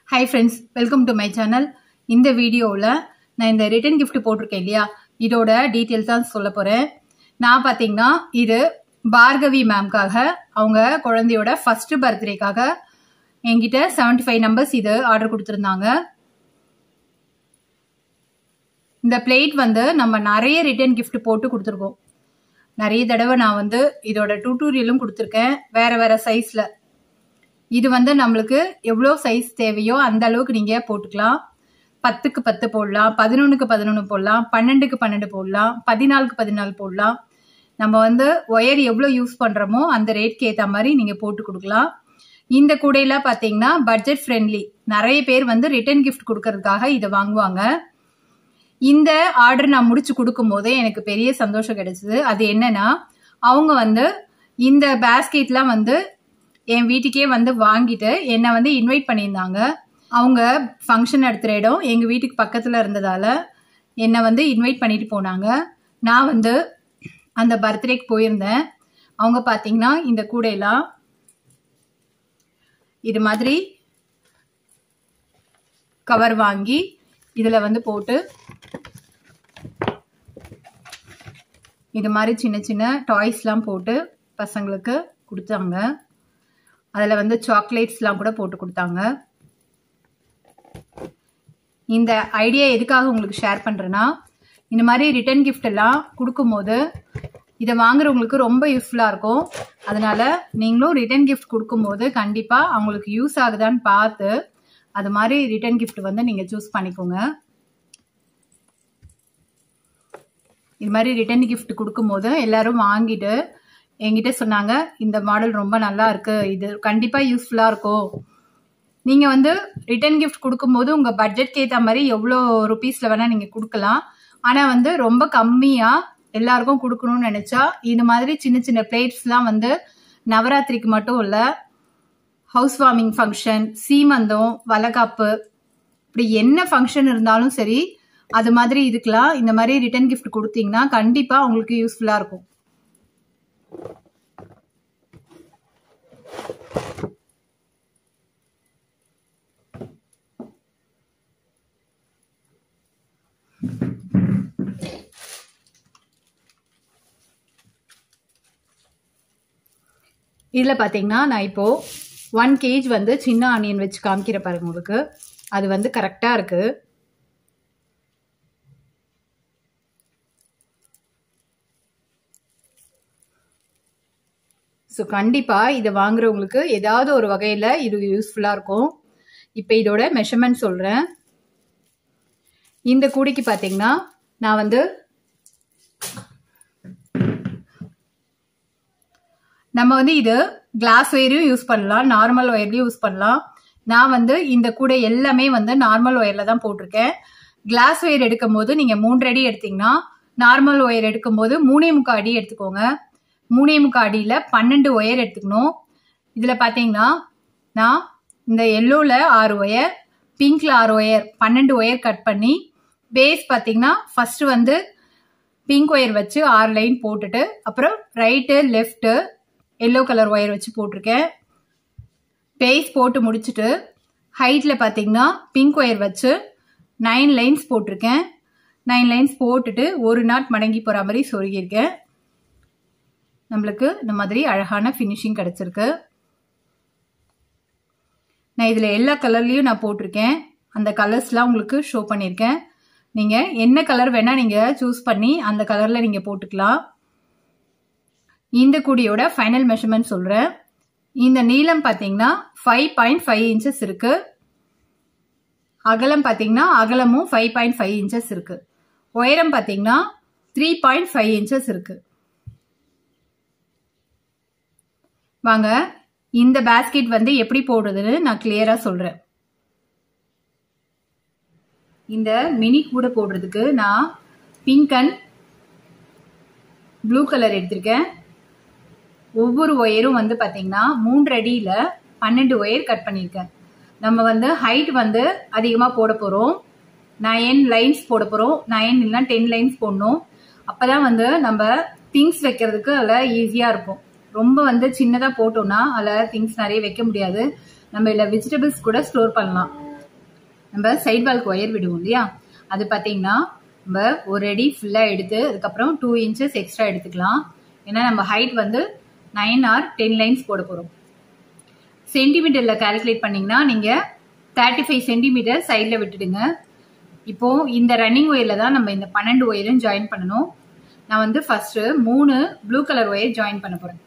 hi friends welcome to my channel இந்த வீடியோவில் நான் இந்த ரிட்டன் gift போட்டிருக்கேன் இல்லையா இதோட டீட்டெயில்ஸ் தான் சொல்ல போகிறேன் நான் பார்த்தீங்கன்னா இது பார்கவி மேம்காக அவங்க குழந்தையோட ஃபர்ஸ்ட் பர்த்டேக்காக என்கிட்ட 75 ஃபைவ் நம்பர்ஸ் இது ஆர்டர் கொடுத்துருந்தாங்க இந்த பிளேட் வந்து நம்ம நிறைய ரிட்டன் gift போட்டு கொடுத்துருக்கோம் நிறைய தடவை நான் வந்து இதோட டியூட்டோரியலும் கொடுத்துருக்கேன் வேற வேற சைஸ்ல இது வந்து நம்மளுக்கு எவ்வளோ சைஸ் தேவையோ அந்த அளவுக்கு நீங்க போட்டுக்கலாம் பத்துக்கு பத்து போடலாம் பதினொன்றுக்கு பதினொன்று போடலாம் பன்னெண்டுக்கு பன்னெண்டு போடலாம் பதினாலுக்கு பதினாலு போடலாம் நம்ம வந்து ஒயர் எவ்வளோ யூஸ் பண்றோமோ அந்த ரேட்க்கு ஏற்ற மாதிரி நீங்க போட்டு கொடுக்கலாம் இந்த கூடையில பார்த்தீங்கன்னா பட்ஜெட் ஃப்ரெண்ட்லி நிறைய பேர் வந்து ரிட்டர்ன் gift கொடுக்கறதுக்காக இதை வாங்குவாங்க இந்த ஆர்டர் நான் முடிச்சு கொடுக்கும் போதே எனக்கு பெரிய சந்தோஷம் கிடைச்சது அது என்னன்னா அவங்க வந்து இந்த பேஸ்கெட்லாம் வந்து என் வீட்டுக்கே வந்து வாங்கிட்டு என்னை வந்து இன்வைட் பண்ணியிருந்தாங்க அவங்க ஃபங்க்ஷன் நடத்துகிற இடம் எங்கள் வீட்டுக்கு பக்கத்தில் இருந்ததால என்னை வந்து இன்வைட் பண்ணிட்டு போனாங்க நான் வந்து அந்த பர்த்டேக்கு போயிருந்தேன் அவங்க பார்த்தீங்கன்னா இந்த கூடையெல்லாம் இது மாதிரி கவர் வாங்கி இதில் வந்து போட்டு இது மாதிரி சின்ன சின்ன டாய்ஸ்லாம் போட்டு பசங்களுக்கு கொடுத்தாங்க அதில் வந்து சாக்லேட்ஸ்லாம் கூட போட்டு கொடுத்தாங்க இந்த ஐடியா எதுக்காக உங்களுக்கு ஷேர் பண்ணுறேன்னா இந்த மாதிரி ரிட்டர்ன் gift எல்லாம் கொடுக்கும்போது இதை வாங்குறவங்களுக்கு ரொம்ப யூஸ்ஃபுல்லாக இருக்கும் அதனால நீங்களும் ரிட்டர்ன் gift கொடுக்கும்போது கண்டிப்பாக அவங்களுக்கு யூஸ் ஆகுதான்னு பார்த்து அது மாதிரி ரிட்டர்ன் gift வந்து நீங்கள் சூஸ் பண்ணிக்கோங்க இது மாதிரி ரிட்டர்ன் gift கொடுக்கும்போது எல்லாரும் வாங்கிட்டு என்கிட்ட சொன்னாங்க இந்த மாடல் ரொம்ப நல்லா இருக்கு இது கண்டிப்பாக யூஸ்ஃபுல்லாக இருக்கும் நீங்கள் வந்து ரிட்டர்ன் gift கொடுக்கும்போது உங்கள் பட்ஜெட்க்கு ஏற்ற மாதிரி எவ்வளோ ருபீஸில் வேணால் நீங்கள் கொடுக்கலாம் ஆனால் வந்து ரொம்ப கம்மியாக எல்லாருக்கும் கொடுக்கணும்னு நினச்சா இது மாதிரி சின்ன சின்ன பிளேட்ஸ்லாம் வந்து நவராத்திரிக்கு மட்டும் இல்லை ஹவுஸ் வார்மிங் ஃபங்க்ஷன் சீமந்தம் வளகாப்பு இப்படி என்ன ஃபங்க்ஷன் இருந்தாலும் சரி அது மாதிரி இதுக்கெல்லாம் இந்த மாதிரி ரிட்டர்ன் gift கொடுத்தீங்கன்னா கண்டிப்பாக உங்களுக்கு யூஸ்ஃபுல்லாக இருக்கும் இதில் பார்த்தீங்கன்னா நான் இப்போ ஒன் கேஜ் வந்து சின்ன ஆனியன் வச்சு காமிக்கிற பாருங்க உங்களுக்கு அது வந்து கரெக்டாக இருக்கு ஸோ கண்டிப்பாக இதை வாங்குறவங்களுக்கு ஏதாவது ஒரு வகையில் இது யூஸ்ஃபுல்லாக இருக்கும் இப்போ இதோட மெஷர்மெண்ட் சொல்கிறேன் இந்த கூடைக்கு பார்த்தீங்கன்னா நான் வந்து நம்ம வந்து இது கிளாஸ் ஒயரையும் யூஸ் பண்ணலாம் நார்மல் ஒயர்லையும் யூஸ் பண்ணலாம் நான் வந்து இந்த கூடை எல்லாமே வந்து நார்மல் ஒயரில் தான் போட்டிருக்கேன் கிளாஸ் ஒயர் எடுக்கும் போது நீங்கள் மூன்று அடி எடுத்தீங்கன்னா நார்மல் ஒயர் எடுக்கும் போது மூணே முக்கால் அடி எடுத்துக்கோங்க மூணே முக்கால் அடியில் பன்னெண்டு ஒயர் எடுத்துக்கணும் இதில் பார்த்தீங்கன்னா நான் இந்த எல்லோவில் ஆறு ஒயர் பிங்க்ல ஆறு ஒயர் பன்னெண்டு ஒயர் கட் பண்ணி பேஸ் பார்த்தீங்கன்னா ஃபர்ஸ்ட் வந்து பிங்க் ஒயர் வச்சு ஆறு லைன் போட்டுட்டு அப்புறம் right left yellow colour wire வச்சு போட்டிருக்கேன் பேஸ் போட்டு முடிச்சுட்டு ஹைட்டில் பார்த்தீங்கன்னா பிங்க் ஒயர் வச்சு நைன் லைன்ஸ் போட்டிருக்கேன் நைன் லைன்ஸ் போட்டுட்டு ஒரு நாட் மடங்கி போகிற மாதிரி சொருகியிருக்கேன் நம்மளுக்கு இந்த மாதிரி அழகான ஃபினிஷிங் கிடச்சிருக்கு நான் இதில் எல்லா கலர்லேயும் நான் போட்டிருக்கேன் அந்த கலர்ஸ்லாம் உங்களுக்கு ஷோ பண்ணியிருக்கேன் நீங்கள் என்ன கலர் வேணால் நீங்கள் சூஸ் பண்ணி அந்த கலரில் நீங்கள் போட்டுக்கலாம் இந்த கூடியோட ஃபைனல் மெஷர்மெண்ட் சொல்கிறேன் இந்த நீளம் பார்த்தீங்கன்னா ஃபைவ் பாயிண்ட் ஃபைவ் இன்ச்சஸ் இருக்கு அகலம் பார்த்தீங்கன்னா அகலமும் ஃபைவ் பாயிண்ட் ஃபைவ் இன்ச்சஸ் இருக்கு உயரம் பார்த்தீங்கன்னா த்ரீ பாயிண்ட் ஃபைவ் இன்ச்சஸ் இருக்கு வாங்க இந்த பேஸ்கெட் வந்து எப்படி போடுறதுன்னு நான் கிளியரா சொல்றேன் இந்த மினி கூட போடுறதுக்கு நான் பிங்க் அண்ட் ப்ளூ கலர் எடுத்திருக்கேன் ஒவ்வொரு ஒயரும் வந்து பார்த்தீங்கன்னா மூன்று அடியில் பன்னெண்டு ஒயர் கட் பண்ணியிருக்கேன் நம்ம வந்து ஹைட் வந்து அதிகமாக போட போகிறோம் நயன் லைன்ஸ் போட போகிறோம் நயன் இல்லைனா டென் லைன்ஸ் போடணும் அப்போ தான் வந்து நம்ம திங்ஸ் வைக்கிறதுக்கு அதில் ஈஸியாக இருக்கும் ரொம்ப வந்து சின்னதாக போட்டோம்னா அதில் திங்ஸ் நிறைய வைக்க முடியாது நம்ம இதில் வெஜிடபிள்ஸ் கூட ஸ்டோர் பண்ணலாம் நம்ம சைட் வால்க்கு ஒயர் விடுவோம் இல்லையா அது பார்த்தீங்கன்னா நம்ம ஒரு அடி ஃபுல்லாக எடுத்து அதுக்கப்புறம் டூ இன்ச்சஸ் எக்ஸ்ட்ரா எடுத்துக்கலாம் ஏன்னா நம்ம ஹைட் வந்து நைன் ஆர் டென் லைன்ஸ் போட போகிறோம் சென்டிமீட்டரில் கால்குலேட் பண்ணிங்கன்னா நீங்கள் தேர்ட்டி ஃபைவ் சென்டிமீட்டர் சைடில் விட்டுடுங்க இப்போ இந்த ரன்னிங் ஒயரில் தான் நம்ம இந்த பன்னெண்டு ஒயரும் ஜாயின் பண்ணணும் நான் வந்து ஃபர்ஸ்ட் மூணு ப்ளூ கலர் ஒயர் ஜாயின் பண்ண போகிறேன்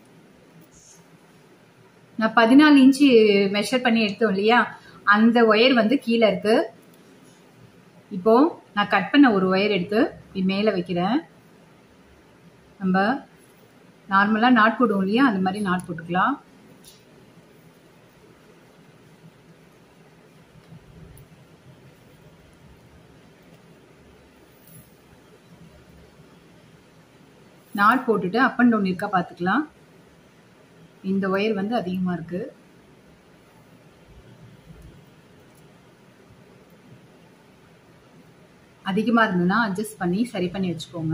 நான் பதினாலு இன்ச்சு மெஷர் பண்ணி எடுத்தோம் இல்லையா அந்த ஒயர் வந்து கீழே இருக்கு இப்போ நான் கட் பண்ண ஒரு ஒயர் எடுத்து இப்படி மேலே வைக்கிறேன் நம்ம நார்மலாக நாட் போடுவோம் இல்லையா அந்த மாதிரி நாட் போட்டுக்கலாம் நாட் போட்டுட்டு அப் அண்ட் டவுன் இருக்கா பார்த்துக்கலாம் இந்த ஒயர் வந்து அதிகமாக இருக்கு அதிகமாக இருந்ததுன்னா அட்ஜஸ்ட் பண்ணி சரி பண்ணி வச்சுக்கோங்க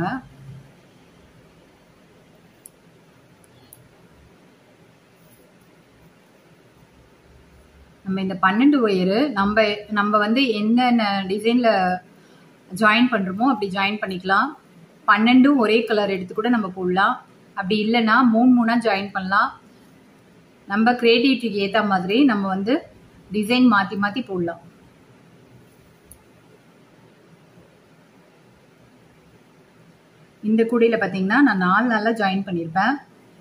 நம்ம இந்த பன்னெண்டு ஒயரு நம்ம நம்ம வந்து என்னென்ன டிசைனில் ஜாயின் பண்ணுறோமோ அப்படி ஜாயின் பண்ணிக்கலாம் பன்னெண்டும் ஒரே கலர் எடுத்து கூட நம்ம போடலாம் அப்படி இல்லைன்னா மூணு மூணாக ஜாயின் பண்ணலாம் நம்ம கிரியேட்டிவிட்டிக்கு ஏற்ற மாதிரி நம்ம வந்து டிசைன் மாற்றி மாற்றி போடலாம் இந்த கூடையில் பார்த்தீங்கன்னா நான் நாலு நாளாக ஜாயின் பண்ணியிருப்பேன்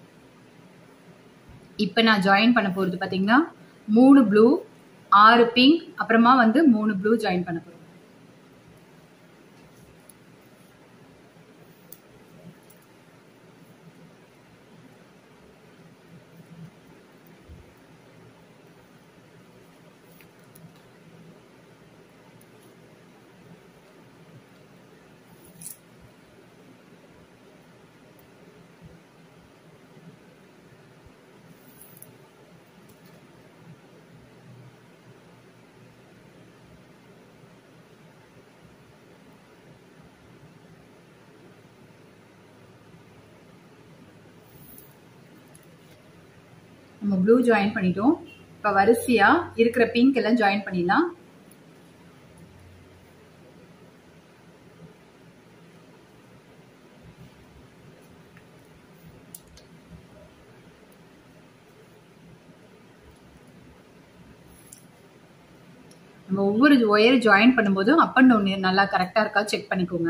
இப்போ நான் ஜாயின் பண்ண போகிறது பார்த்தீங்கன்னா மூணு ப்ளூ ஆறு பிங்க் அப்புறமா வந்து மூணு ப்ளூ ஜாயின் பண்ண போகிறோம் நம்ம ப்ளூ ஜாயின் பண்ணிட்டோம் இப்போ வரிசையாக இருக்கிற பிங்க் எல்லாம் ஜாயின் பண்ணிடலாம் நம்ம ஒவ்வொரு ஒயர் ஜாயின் பண்ணும்போதும் அப் அண்ட் டவுன் நல்லா கரெக்டாக இருக்கா செக் பண்ணிக்கோங்க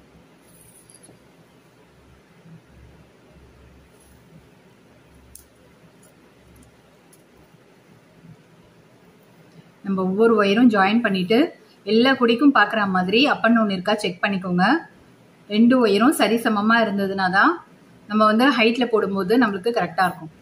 நம்ம ஒவ்வொரு ஒயரும் ஜாயின் பண்ணிட்டு எல்லா குடிக்கும் பார்க்குற மாதிரி அப் அண்ட் டவுன் இருக்கா செக் பண்ணிக்கோங்க ரெண்டு ஒயரும் சரிசமமாக இருந்ததுனா தான் நம்ம வந்து ஹைட்டில் போடும்போது நம்மளுக்கு கரெக்டாக இருக்கும்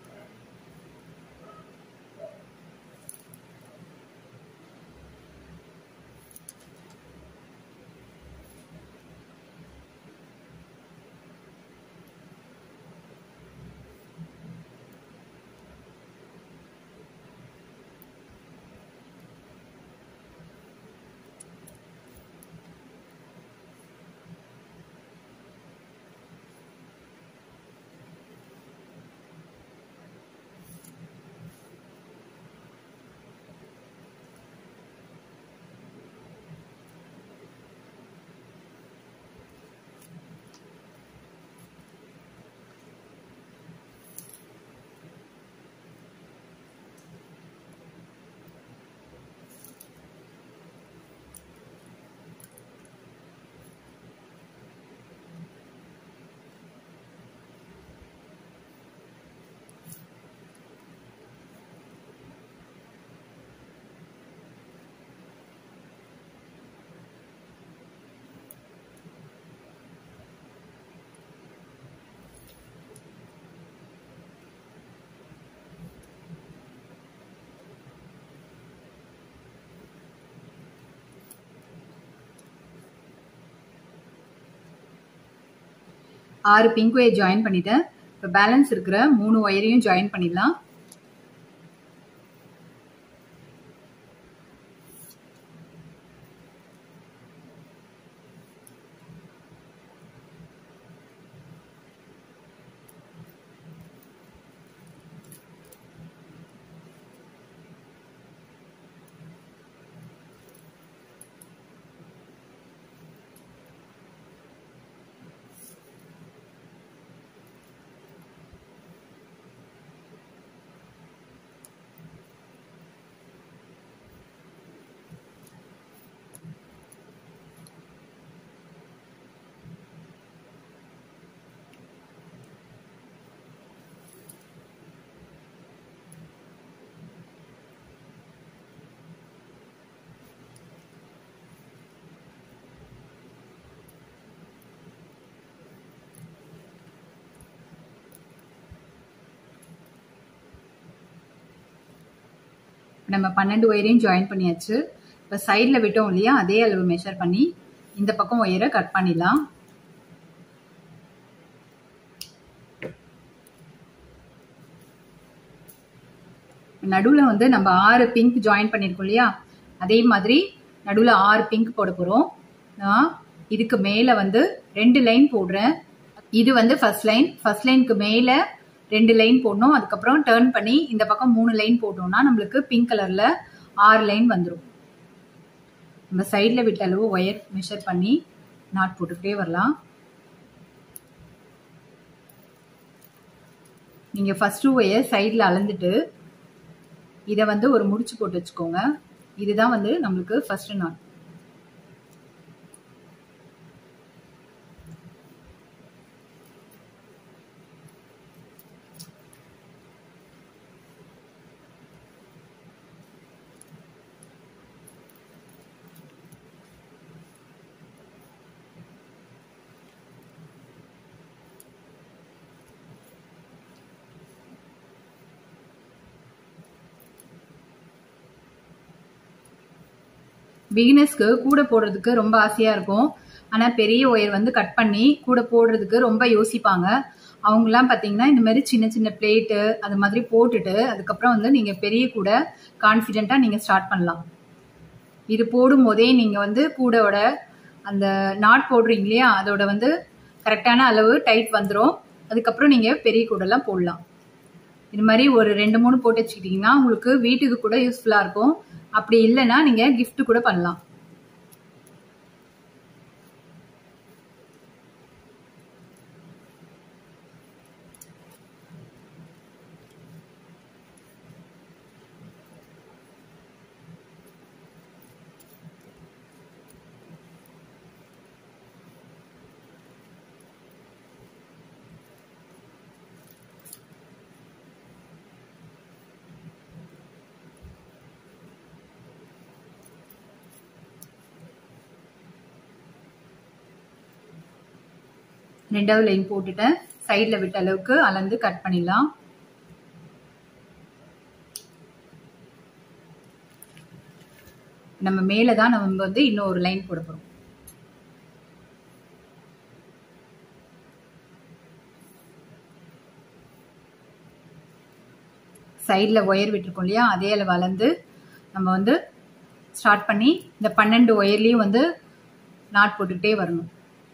ஆறு பிங்க் ஒயர் ஜாயின் பண்ணிட்டேன் இப்போ பேலன்ஸ் இருக்கிற மூணு ஒயரையும் ஜாயின் பண்ணிடலாம் நம்ம பன்னெண்டு ஒயரையும் ஜாயின் பண்ணியாச்சு இப்போ சைடில் விட்டோம் இல்லையா அதே அளவு மெஷர் பண்ணி இந்த பக்கம் ஒயரை கட் பண்ணிடலாம் நடுவில் வந்து நம்ம ஆறு பிங்க் ஜாயின் பண்ணியிருக்கோம் இல்லையா அதே மாதிரி நடுவில் ஆறு பிங்க் போட போகிறோம் நான் இதுக்கு மேலே வந்து ரெண்டு லைன் போடுறேன் இது வந்து ஃபர்ஸ்ட் லைன் ஃபர்ஸ்ட் லைனுக்கு மேலே ரெண்டு லைன் போடணும் அதுக்கப்புறம் டேர்ன் பண்ணி இந்த பக்கம் மூணு லைன் போட்டோம்னா நம்மளுக்கு பிங்க் கலரில் ஆறு லைன் வந்துடும் நம்ம சைடில் விட்ட அளவு ஒயர் மெஷர் பண்ணி நாட் போட்டுக்கிட்டே வரலாம் நீங்கள் ஃபஸ்ட்டு ஒயர் சைடில் அளந்துட்டு இதை வந்து ஒரு முடிச்சு போட்டு வச்சுக்கோங்க இதுதான் வந்து நம்மளுக்கு ஃபர்ஸ்ட் நாட் பிகினர்ஸ்க்கு கூட போடுறதுக்கு ரொம்ப ஆசையா இருக்கும் ஆனா பெரிய ஒயர் வந்து கட் பண்ணி கூட போடுறதுக்கு ரொம்ப யோசிப்பாங்க அவங்கலாம் பார்த்தீங்கன்னா இந்த மாதிரி சின்ன சின்ன பிளேட்டு அது மாதிரி போட்டுட்டு அதுக்கப்புறம் வந்து நீங்க பெரிய கூட கான்ஃபிடென்ட்டா நீங்க ஸ்டார்ட் பண்ணலாம் இது போடும் போதே நீங்க வந்து கூடோட அந்த நாட் போடுறீங்க இல்லையா அதோட வந்து கரெக்டான அளவு டைட் வந்துடும் அதுக்கப்புறம் நீங்க பெரிய கூடெல்லாம் போடலாம் இது மாதிரி ஒரு ரெண்டு மூணு போட்டு வச்சுக்கிட்டீங்கன்னா உங்களுக்கு வீட்டுக்கு கூட யூஸ்ஃபுல்லா இருக்கும் அப்படி இல்லைன்னா நீங்க gift கூட பண்ணலாம் ரெண்டாவது லைன் போட்டுட்டேன் சைடில் விட்ட அளவுக்கு அளந்து கட் பண்ணிடலாம் நம்ம மேலே தான் நம்ம வந்து இன்னும் ஒரு லைன் போட போகிறோம் சைடில் ஒயர் விட்டுருக்கோம் இல்லையா அதே அளவு அளந்து நம்ம வந்து ஸ்டார்ட் பண்ணி இந்த பன்னெண்டு ஒயர்லேயும் வந்து நாட் போட்டுக்கிட்டே வரணும்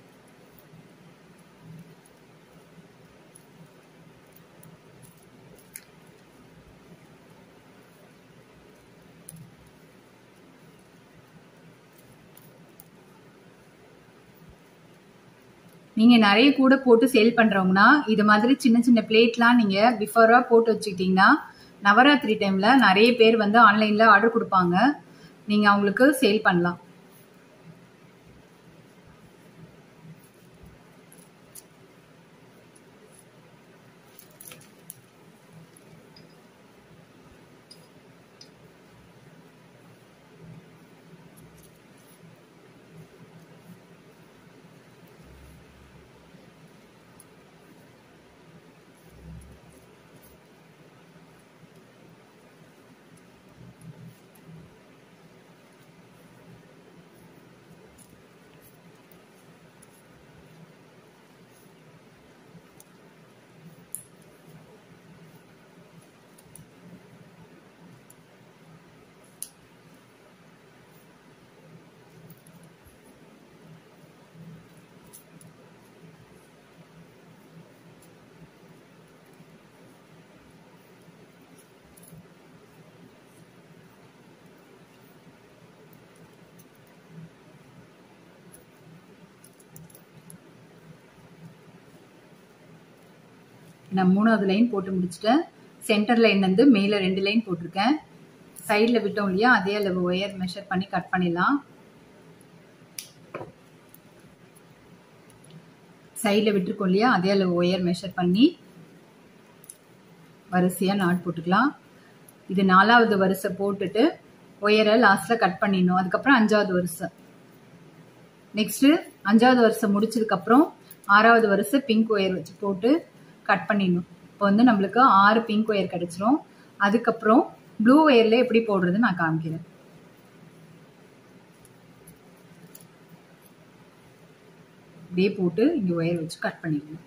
நீங்க நிறைய கூட போட்டு சேல் பண்றவங்கன்னா இது மாதிரி சின்ன சின்ன பிளேட்லாம் நீங்க பிஃபோரா போட்டு வச்சுக்கிட்டீங்கன்னா நவராத்திரி டைம்ல நிறைய பேர் வந்து ஆன்லைன்ல ஆர்டர் கொடுப்பாங்க நீங்க அவங்களுக்கு சேல் பண்ணலாம் நான் மூணாவது லைன் போட்டு முடிச்சிட்டேன் சென்டர் லைன் வந்து மேலே ரெண்டு லைன் போட்டிருக்கேன் சைடில் விட்டோம் இல்லையா அதே அளவு ஒயர் மெஷர் பண்ணி கட் பண்ணிடலாம் சைடில் விட்டுருக்கோம் இல்லையா அதே அளவு ஒயர் மெஷர் பண்ணி வரிசையாக நாட் போட்டுக்கலாம் இது நாலாவது வரிசை போட்டுட்டு ஒயரை லாஸ்ட்டில் கட் பண்ணிடணும் அதுக்கப்புறம் அஞ்சாவது வரிசை நெக்ஸ்ட்டு அஞ்சாவது வரிசை முடிச்சதுக்கப்புறம் ஆறாவது வரிசை பிங்க் ஒயர் வச்சு போட்டு கட் பண்ணிடணும் இப்போ வந்து நம்மளுக்கு ஆறு பிங்க் ஒயர் கிடைச்சிரும் அதுக்கப்புறம் ப்ளூ ஒயரில் எப்படி போடுறது நான் காமிக்கிறேன் இப்படியே போட்டு இங்கே ஒயர் வச்சு கட் பண்ணிடணும்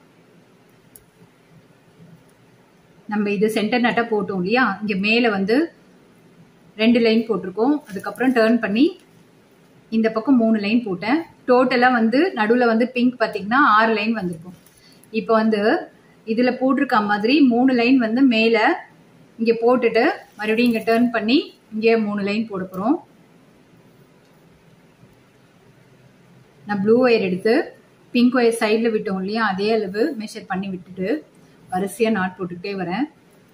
நம்ம இது சென்டர் நட்டை போட்டோம் இல்லையா இங்கே மேலே வந்து ரெண்டு லைன் போட்டிருக்கோம் அதுக்கப்புறம் டேர்ன் பண்ணி இந்த பக்கம் மூணு லைன் போட்டேன் டோட்டலாக வந்து நடுவில் வந்து பிங்க் பார்த்தீங்கன்னா ஆறு லைன் வந்திருக்கும் இப்போ வந்து இதில் போட்டிருக்க மாதிரி மூணு லைன் வந்து மேலே இங்கே போட்டுட்டு மறுபடியும் இங்கே டேர்ன் பண்ணி இங்கே மூணு லைன் போட போகிறோம் நான் ப்ளூ ஒயர் எடுத்து பிங்க் ஒயர் சைடில் விட்டோம் இல்லையா அதே அளவு மெஷர் பண்ணி விட்டுட்டு வரிசையாக நாட் போட்டுக்கிட்டே வரேன்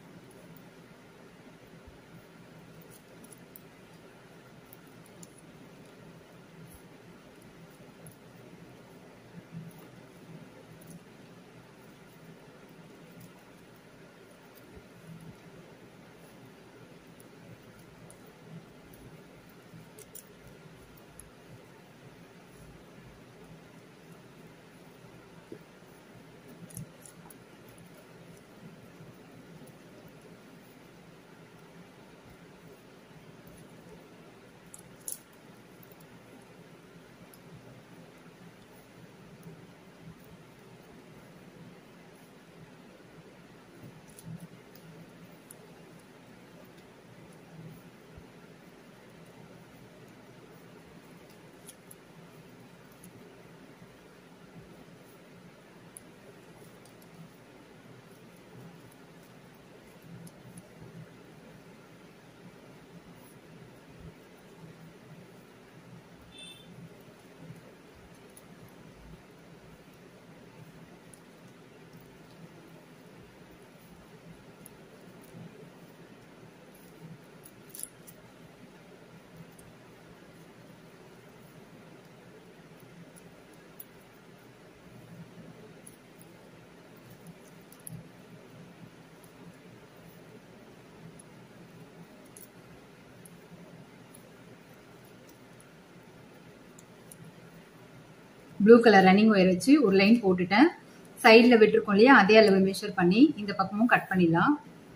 ப்ளூ கலர் ரன்னிங் ஒயர் வச்சு ஒரு லைன் போட்டுட்டேன் சைடில் விட்டுருக்கோம் இல்லையா அதே அளவு மெஷர் பண்ணி இந்த பக்கமும் கட் பண்ணிடலாம்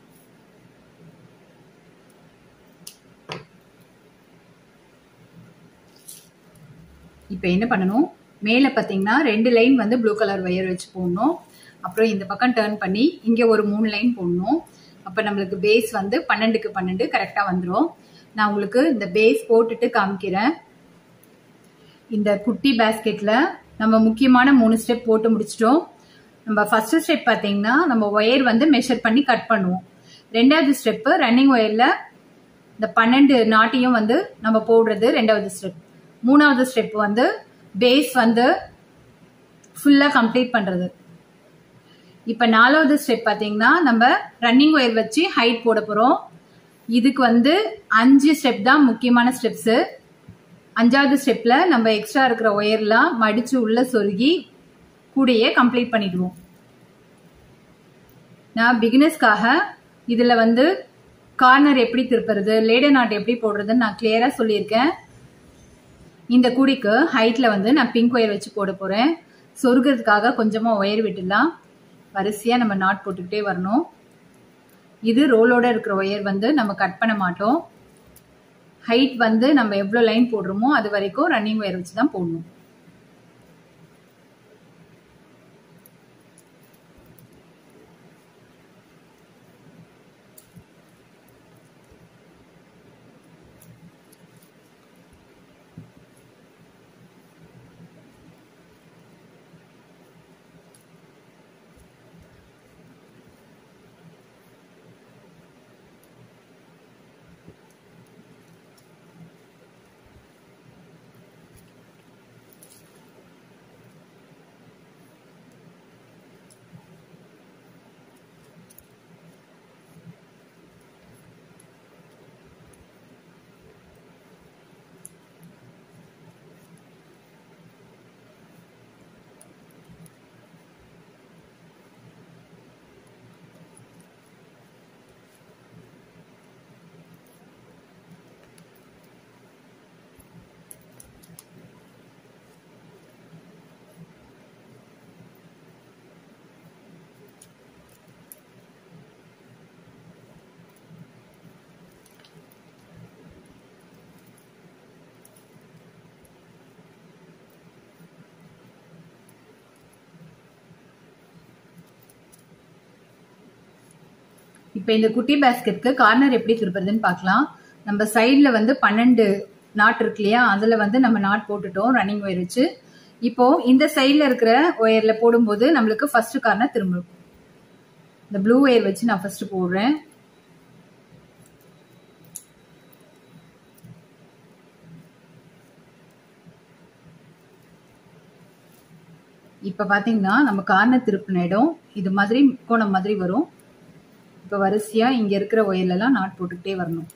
இப்போ என்ன பண்ணணும் மேலே பார்த்தீங்கன்னா ரெண்டு லைன் வந்து ப்ளூ கலர் ஒயர் வச்சு போடணும் அப்புறம் இந்த பக்கம் டேர்ன் பண்ணி இங்கே ஒரு மூணு லைன் போடணும் அப்போ நம்மளுக்கு பேஸ் வந்து பன்னெண்டுக்கு பன்னெண்டு கரெக்டாக வந்துடும் நான் உங்களுக்கு இந்த பேஸ் போட்டுட்டு காமிக்கிறேன் இந்த குட்டி பேஸ்கெட்ல நம்ம முக்கியமான மூணு ஸ்டெப் போட்டு முடிச்சிட்டோம் நம்ம ஃபர்ஸ்ட் ஸ்டெப் பார்த்தீங்கன்னா நம்ம ஒயர் வந்து மெஷர் பண்ணி கட் பண்ணுவோம் ரெண்டாவது ஸ்டெப்பு ரன்னிங் ஒயர்ல இந்த பன்னெண்டு நாட்டையும் வந்து நம்ம போடுறது ரெண்டாவது ஸ்டெப் மூணாவது ஸ்டெப் வந்து பேஸ் வந்து ஃபுல்லாக கம்ப்ளீட் பண்ணுறது இப்போ நாலாவது ஸ்டெப் பார்த்தீங்கன்னா நம்ம ரன்னிங் ஒயர் வச்சு ஹைட் போட போகிறோம் இதுக்கு வந்து அஞ்சு ஸ்டெப் தான் முக்கியமான ஸ்டெப்ஸு அஞ்சாவது ஸ்டெப்ல நம்ம எக்ஸ்ட்ரா இருக்கிற ஒயர்லாம் மடிச்சு உள்ள சொருகி கூடையே கம்ப்ளீட் பண்ணிடுவோம் நான் பிகினர்ஸ்க்காக இதுல வந்து கார்னர் எப்படி திருப்புறது லேடர் நாட் எப்படி போடுறதுன்னு நான் கிளியரா சொல்லியிருக்கேன் இந்த கூடைக்கு ஹைட்ல வந்து நான் பிங்க் ஒயர் வச்சு போட போறேன் சொருகிறதுக்காக கொஞ்சமா ஒயர் விட்டுடலாம் வரிசையா நம்ம நாட் போட்டுக்கிட்டே வரணும் இது ரோலோட இருக்கிற ஒயர் வந்து நம்ம கட் பண்ண மாட்டோம் ஹைட் வந்து நம்ம எவ்வளோ லைன் போடுறோமோ அது வரைக்கும் ரன்னிங் ஒயர் வச்சு தான் போடணும் இப்போ இந்த குட்டி பேஸ்கெட்க்கு கார்னர் எப்படி திருப்புறதுன்னு பார்க்கலாம் நம்ம சைடில் வந்து பன்னெண்டு நாட் இருக்கு இல்லையா அதில் வந்து நம்ம நாட் போட்டுட்டோம் ரன்னிங் ஒயர் வச்சு இப்போ இந்த சைடில் இருக்கிற ஒயரில் போடும்போது நம்மளுக்கு ஃபர்ஸ்ட் கார்னர் திரும்பும் இந்த ப்ளூ ஒயர் வச்சு நான் ஃபர்ஸ்ட் போடுறேன் இப்போ பார்த்தீங்கன்னா நம்ம கார்னர் திருப்பின இடம் இது மாதிரி கோணம் மாதிரி வரும் இப்போ வரிசையாக இங்கே இருக்கிற ஒயர்லலாம் நாட் போட்டுக்கிட்டே வரணும்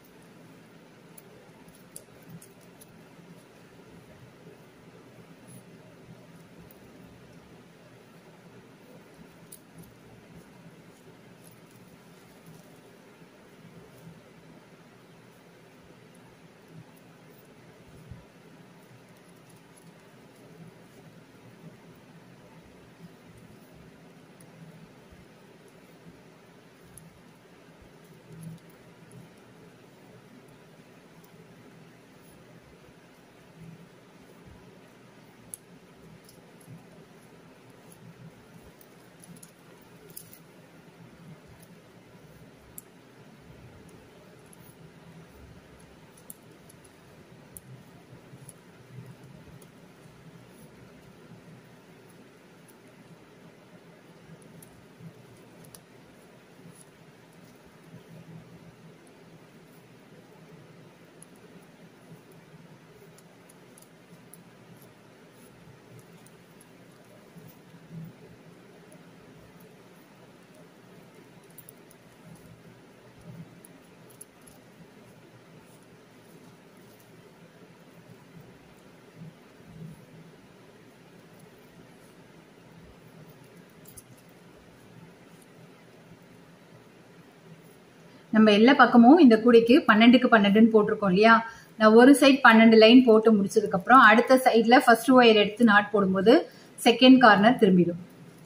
நம்ம எல்லா பக்கமும் இந்த கூடைக்கு பன்னெண்டுக்கு பன்னெண்டுன்னு போட்டிருக்கோம் இல்லையா நான் ஒரு சைட் பன்னெண்டு லைன் போட்டு முடிச்சதுக்கு அப்புறம் அடுத்த சைட்ல ஃபர்ஸ்ட் ஒயர் எடுத்து நாட் போடும்போது செகண்ட் கார்னர் திரும்பிடும்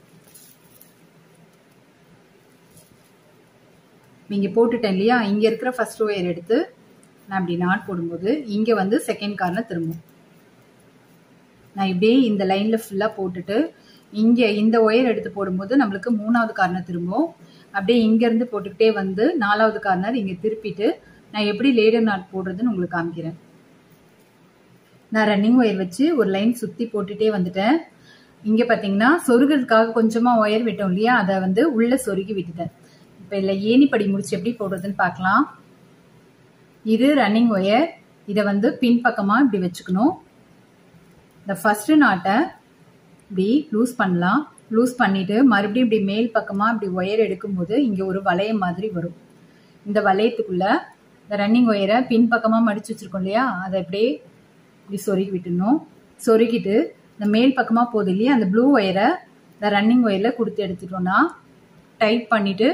இங்க போட்டுட்டேன் இல்லையா இங்க இருக்கிற ஃபர்ஸ்ட் ஒயர் எடுத்து நான் இப்படி நாட் போடும்போது இங்க வந்து செகண்ட் கார்னர் திரும்பும் நான் இப்படியே இந்த லைன்ல ஃபுல்லா போட்டுட்டு இங்க இந்த ஒயர் எடுத்து போடும்போது நம்மளுக்கு மூணாவது கார்னர் திரும்பும் அப்படியே இங்க இருந்து போட்டுக்கிட்டே வந்து நாலாவது கார்னர் இங்க திருப்பிட்டு நான் எப்படி லேடர் நாட் போடுறதுன்னு உங்களுக்கு காமிக்கிறேன் நான் ரன்னிங் ஒயர் வச்சு ஒரு லைன் சுத்தி போட்டுட்டே வந்துட்டேன் இங்க பாத்தீங்கன்னா சொருகிறதுக்காக கொஞ்சமா ஒயர் விட்டோம் இல்லையா அதை வந்து உள்ள சொருகி விட்டுட்டேன் இப்ப இல்ல ஏணிப்படி முடிச்சு எப்படி போடுறதுன்னு பார்க்கலாம் இது ரன்னிங் ஒயர் இதை வந்து பின்பக்கமா இப்படி வச்சுக்கணும் இந்த ஃபர்ஸ்ட் நாட்டை இப்படி லூஸ் பண்ணலாம் லூஸ் பண்ணிட்டு மறுபடியும் இப்படி மேல் பக்கமா இப்படி ஒயர் எடுக்கும்போது இங்க ஒரு வளையம் மாதிரி வரும் இந்த வளையத்துக்குள்ள இந்த ரன்னிங் ஒயரை பின்பக்கமா மடிச்சு வச்சிருக்கோம் இல்லையா அதை அப்படியே இப்படி சொருகி விட்டுணும் சொருகிட்டு இந்த மேல் பக்கமா போகுது இல்லையா அந்த ப்ளூ ஒயரை இந்த ரன்னிங் ஒயர்ல கொடுத்து எடுத்துட்டோம்னா டைட் பண்ணிட்டு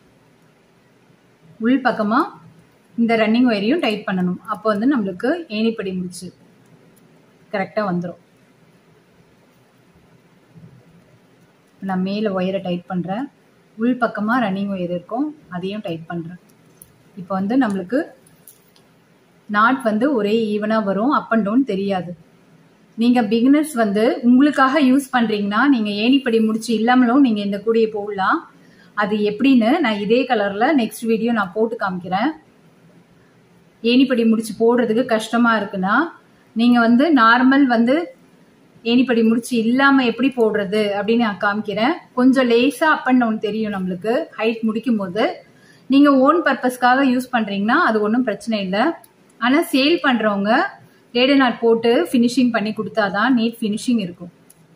உள் பக்கமா இந்த ரன்னிங் ஒயரையும் டைட் பண்ணணும் அப்போ வந்து நம்மளுக்கு ஏணிப்படி முடிச்சு கரெக்டாக வந்துடும் நான் மேலே ஒயரை டைட் பண்ணுறேன் உள் பக்கமாக ரன்னிங் ஒயர் இருக்கும் அதையும் டைட் பண்ணுறேன் இப்போ வந்து நம்மளுக்கு நாட் வந்து ஒரே ஈவனாக வரும் அப் அண்ட் டவுன் தெரியாது நீங்கள் பிகினர்ஸ் வந்து உங்களுக்காக யூஸ் பண்ணுறீங்கன்னா நீங்கள் ஏணிப்படி முடிச்சு இல்லாமலும் நீங்கள் இந்த கூடையை போடலாம் அது எப்படின்னு நான் இதே கலரில் நெக்ஸ்ட் வீடியோ நான் போட்டு காமிக்கிறேன் ஏணிப்படி முடிச்சு போடுறதுக்கு கஷ்டமாக இருக்குன்னா நீங்கள் வந்து நார்மல் வந்து ஏணிப்படி முடிச்சு இல்லாமல் எப்படி போடுறது அப்படின்னு நான் காமிக்கிறேன் கொஞ்சம் லேசாக அப் அண்ட் டவுன் தெரியும் நம்மளுக்கு ஹைட் முடிக்கும் போது நீங்கள் ஓன் பர்பஸ்க்காக யூஸ் பண்ணுறீங்கன்னா அது ஒன்றும் பிரச்சனை இல்லை ஆனால் சேல் பண்ணுறவங்க லேடு நாட் போட்டு ஃபினிஷிங் பண்ணி கொடுத்தாதான் நீட் ஃபினிஷிங் இருக்கும்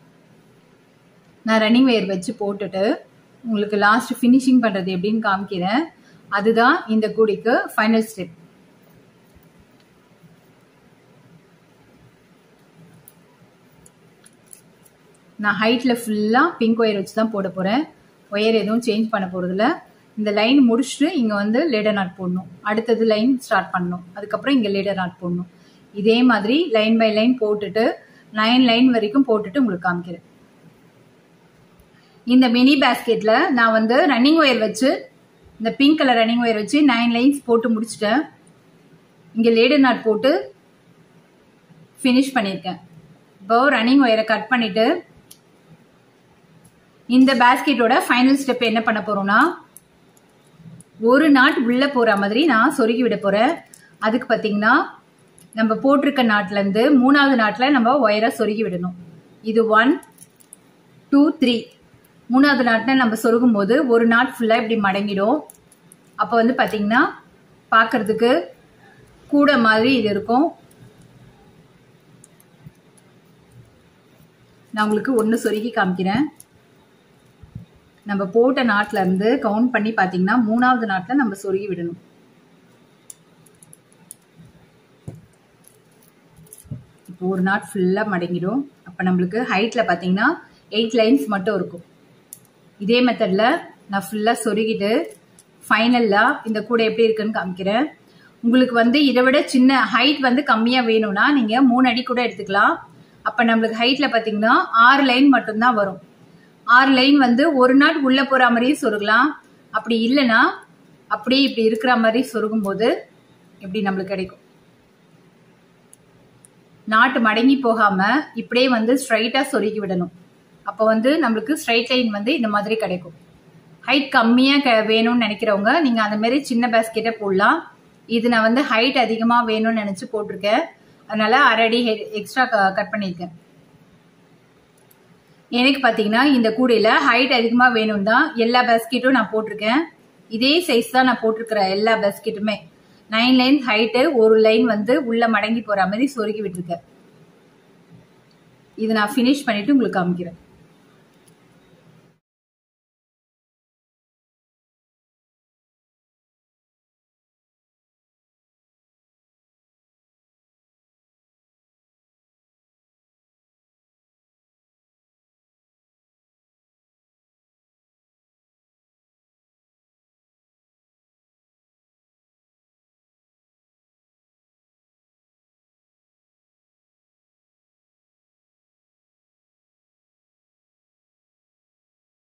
நான் ரன்னிங் வேர் வச்சு போட்டுட்டு உங்களுக்கு லாஸ்ட் ஃபினிஷிங் பண்ணுறது எப்படின்னு காமிக்கிறேன் அதுதான் இந்த கூடைக்கு ஃபைனல் ஸ்டெப் நான் ஹைட்டில் ஃபுல்லாக பிங்க் ஒயர் வச்சு தான் போட போகிறேன் ஒயர் எதுவும் சேஞ்ச் பண்ண போகிறதில்ல இந்த லைன் முடிச்சுட்டு இங்கே வந்து லேடர் நாட் போடணும் அடுத்தது லைன் ஸ்டார்ட் பண்ணணும் அதுக்கப்புறம் இங்கே லேடர் நாட் போடணும் இதே மாதிரி லைன் பை லைன் போட்டுட்டு நைன் லைன் வரைக்கும் போட்டுட்டு உங்களுக்கு காமிக்கிறேன் இந்த மினி பேஸ்கெட்டில் நான் வந்து ரன்னிங் ஒயர் வச்சு இந்த பிங்க் கலர் ரன்னிங் ஒயர் வச்சு நைன் லைன்ஸ் போட்டு முடிச்சிட்டேன் இங்கே லேடர் நாட் போட்டு ஃபினிஷ் பண்ணியிருக்கேன் இப்போ ரன்னிங் ஒயரை கட் பண்ணிட்டு இந்த பேஸ்கெட்டோட ஃபைனல் ஸ்டெப் என்ன பண்ண போறோம்னா ஒரு நாட் உள்ள போற மாதிரி நான் சொருகி விட போறேன் அதுக்கு பார்த்தீங்கன்னா நம்ம போட்டிருக்க நாட்டுல இருந்து மூணாவது நாட்டில் நம்ம ஒயரை சொருகி விடணும் இது ஒன் டூ த்ரீ மூணாவது நாட்டில் நம்ம சொருகும் போது ஒரு நாட் ஃபுல்லாக இப்படி மடங்கிடும் அப்போ வந்து பார்த்தீங்கன்னா பார்க்கறதுக்கு கூட மாதிரி இது இருக்கும் நான் உங்களுக்கு ஒன்று சொருகி காமிக்கிறேன் நம்ம போட்ட நாட்டில் இருந்து கவுண்ட் பண்ணி பார்த்தீங்கன்னா மூணாவது நாட்டில் நம்ம சொருகி விடணும் இப்போ ஒரு நாட் ஃபுல்லாக மடங்கிடும் அப்போ நம்மளுக்கு ஹைட்டில் பார்த்தீங்கன்னா எயிட் லைன்ஸ் மட்டும் இருக்கும் இதே மெத்தடில் நான் ஃபுல்லாக சொருகிட்டு ஃபைனலாக இந்த கூடை எப்படி இருக்குன்னு காமிக்கிறேன் உங்களுக்கு வந்து இதை விட சின்ன ஹைட் வந்து கம்மியாக வேணும்னா நீங்கள் மூணு அடி கூட எடுத்துக்கலாம் அப்போ நம்மளுக்கு ஹைட்டில் பார்த்தீங்கன்னா ஆறு லைன் மட்டும்தான் வரும் ஆறு லைன் வந்து ஒரு நாட் உள்ளே போகிற மாதிரியும் சொருகலாம் அப்படி இல்லைன்னா அப்படியே இப்படி இருக்கிற மாதிரி சொருகும் போது எப்படி நம்மளுக்கு கிடைக்கும் நாட்டு மடங்கி போகாம இப்படியே வந்து ஸ்ட்ரைட்டா சொருகி விடணும் அப்போ வந்து நம்மளுக்கு ஸ்ட்ரைட் லைன் வந்து இந்த மாதிரி கிடைக்கும் ஹைட் கம்மியா க- வேணும்னு நினைக்கிறவங்க நீங்க அந்த மாதிரி சின்ன பேஸ்கெட்டை போடலாம் இது நான் வந்து ஹைட் அதிகமா வேணும்னு நினைச்சு போட்டிருக்கேன் அதனால அரை அடி எக்ஸ்ட்ரா கட் பண்ணியிருக்கேன் எனக்கு பார்த்தீங்கன்னா இந்த கூடையில் ஹைட் அதிகமாக வேணும் தான் எல்லா பேஸ்கெட்டும் நான் போட்டிருக்கேன் இதே சைஸ் தான் நான் போட்டிருக்கிற எல்லா பேஸ்கெட்டுமே நைன் லைன் ஹைட்டு ஒரு லைன் வந்து உள்ள மடங்கி போகிற மாதிரி சொருகி விட்டுருக்கேன் இது நான் ஃபினிஷ் பண்ணிட்டு உங்களுக்கு காமிக்கிறேன்